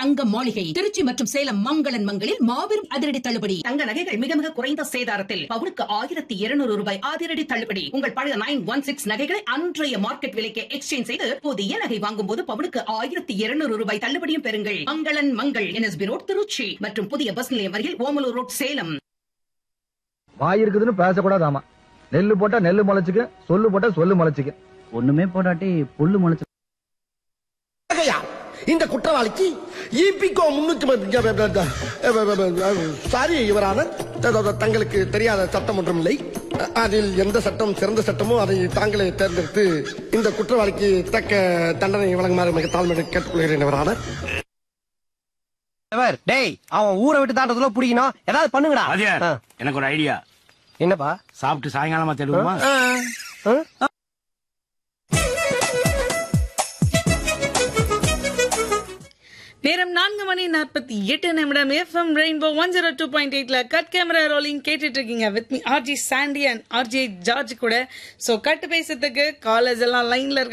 தங்க மாளிகை திருச்சி மற்றும் சேலம் மங்களன் மங்களில் மாபெரும் அதிரடி தள்ளுபடி தங்க நகைகள் மிக மிக குறைந்த சேதாரத்தில் பவுனுக்கு ஆயிரத்தி இருநூறு ரூபாய் அதிரடி தள்ளுபடி உங்கள் பழைய நைன் ஒன் சிக்ஸ் நகைகளை அன்றைய மார்க்கெட் விலைக்கு எக்ஸ்சேஞ்ச் செய்து புதிய நகை வாங்கும் போது பவுனுக்கு ஆயிரத்தி இருநூறு ரூபாய் தள்ளுபடியும் பெறுங்கள் மங்களன் மங்கள் என்எஸ்பி ரோட் திருச்சி மற்றும் புதிய பஸ் நிலையம் அருகில் ஓமலூர் ரோட் சேலம் வாய் இருக்குதுன்னு பேசக்கூடாது ஆமா நெல்லு போட்டா நெல்லு முளைச்சுக்கு சொல்லு போட்டா சொல்லு முளைச்சுக்கு ஒண்ணுமே போடாட்டி புல்லு முளைச்சு ஆகையா, இந்த குற்றவாளிக்கு இபிகோ முன்னூத்தி சாரி இவரான தங்களுக்கு தெரியாத சட்டம் ஒன்றும் இல்லை அதில் எந்த சட்டம் சிறந்த சட்டமோ அதை தாங்களே தேர்ந்தெடுத்து இந்த குற்றவாளிக்கு தக்க தண்டனை வழங்குமாறு மிக தாழ்மையை கேட்டுக்கொள்கிறேன் இவரான டேய் அவன் ஊரை விட்டு தாண்டதுல பிடிக்கணும் ஏதாவது பண்ணுங்கடா வாத்தியார் ஆ, எனக்கு ஒரு ஐடியா என்னப்பா சாப்பிட்டு சாயங்காலமா தேடுவோமா ஆ? நேரம் நான்கு மணி நாற்பத்தி எட்டு நிமிடம் FM rainbow one zero two point எயிட்ல கட் கேமரா ரோலிங் கேட்டுட்டு இருக்கீங்க with me RJ Sandy and RJ George கூட ஸோ கட் பேசுறதுக்கு காலேஜ் எல்லாம் லைன்ல இருக்க